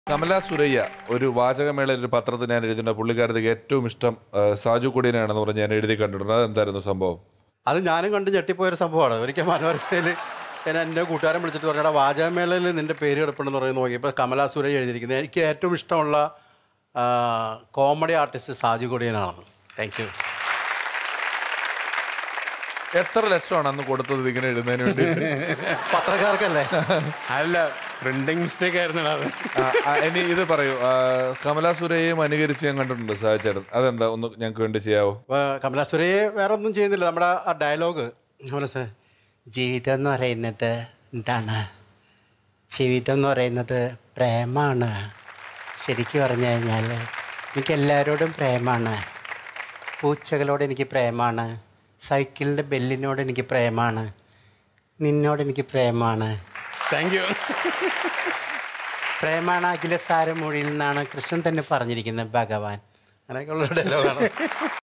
കമല സുരയ്യ ഒരു വാചകമേളയിൽ ഒരു പത്രത്തിൽ ഞാൻ എഴുതുന്ന പുള്ളിക്കാരത്തേക്ക് ഏറ്റവും ഇഷ്ടം ആ, സാജു കൊടിയനാണെന്ന് പറഞ്ഞ് ഞാൻ എഴുതി കണ്ടിട്ടുണ്ട് അതെന്തായിരുന്നു സംഭവം അത് ഞാനും കണ്ട് ഞെട്ടിപ്പോയൊരു സംഭവമാണ് ഒരിക്കൽ മനോരമയിൽ ഞാൻ എൻ്റെ കൂട്ടുകാരൻ വിളിച്ചിട്ട് പറഞ്ഞാൽ വാചകമേളയിൽ നിൻ്റെ പേര് കിടപ്പുണ്ടെന്ന് പറയുന്നത് നോക്കിയപ്പോൾ കമലാ സുരയ്യ എഴുതിയിരിക്കുന്നത് എനിക്ക് ഏറ്റവും ഇഷ്ടമുള്ള ആ, കോമഡി ആർട്ടിസ്റ്റ് സാജു കൊടിയനാണെന്ന് താങ്ക് യു എത്ര ലക്ഷമാണ് അന്ന് കൊടുത്തത് ഇങ്ങനെ എഴുതുന്നതിന് വേണ്ടി പത്രക്കാർക്കല്ലേ അല്ല പ്രിന്റിംഗ് മിസ്റ്റേക്ക് ആയിരുന്നു അത് ആ, ആ, ഇനി ഇത് പറയൂ ആ, കമല സുരയ്യയും അനുകരിച്ച് ഞാൻ കണ്ടിട്ടുണ്ട് സാഹചര്യം അതെന്താ ഒന്ന് ഞങ്ങൾക്ക് വേണ്ടി ചെയ്യാവോ അപ്പോൾ കമലാ സുരയ്യ വേറെ ഒന്നും ചെയ്യുന്നില്ല നമ്മുടെ ആ ഡയലോഗ് മനസ്സേ ജീവിതം എന്ന് പറയുന്നത് എന്താണ് ജീവിതം എന്ന് പറയുന്നത് പ്രേമാണ് ശരിക്കും പറഞ്ഞു കഴിഞ്ഞാൽ എനിക്ക് എല്ലാവരോടും പ്രേമാണ് പൂച്ചകളോട് എനിക്ക് പ്രേമാണ് സൈക്കിളിൻ്റെ ബെല്ലിനോട് എനിക്ക് പ്രേമാണ് നിന്നോട് എനിക്ക് പ്രേമാണ് താങ്ക് യു പ്രേമാണ് അഖിലസാരമൊഴിയിൽ നിന്നാണ് കൃഷ്ണൻ തന്നെ പറഞ്ഞിരിക്കുന്നത് ഭഗവാൻ അങ്ങനെയൊക്കെയുള്ള ഡയലോഗാണ്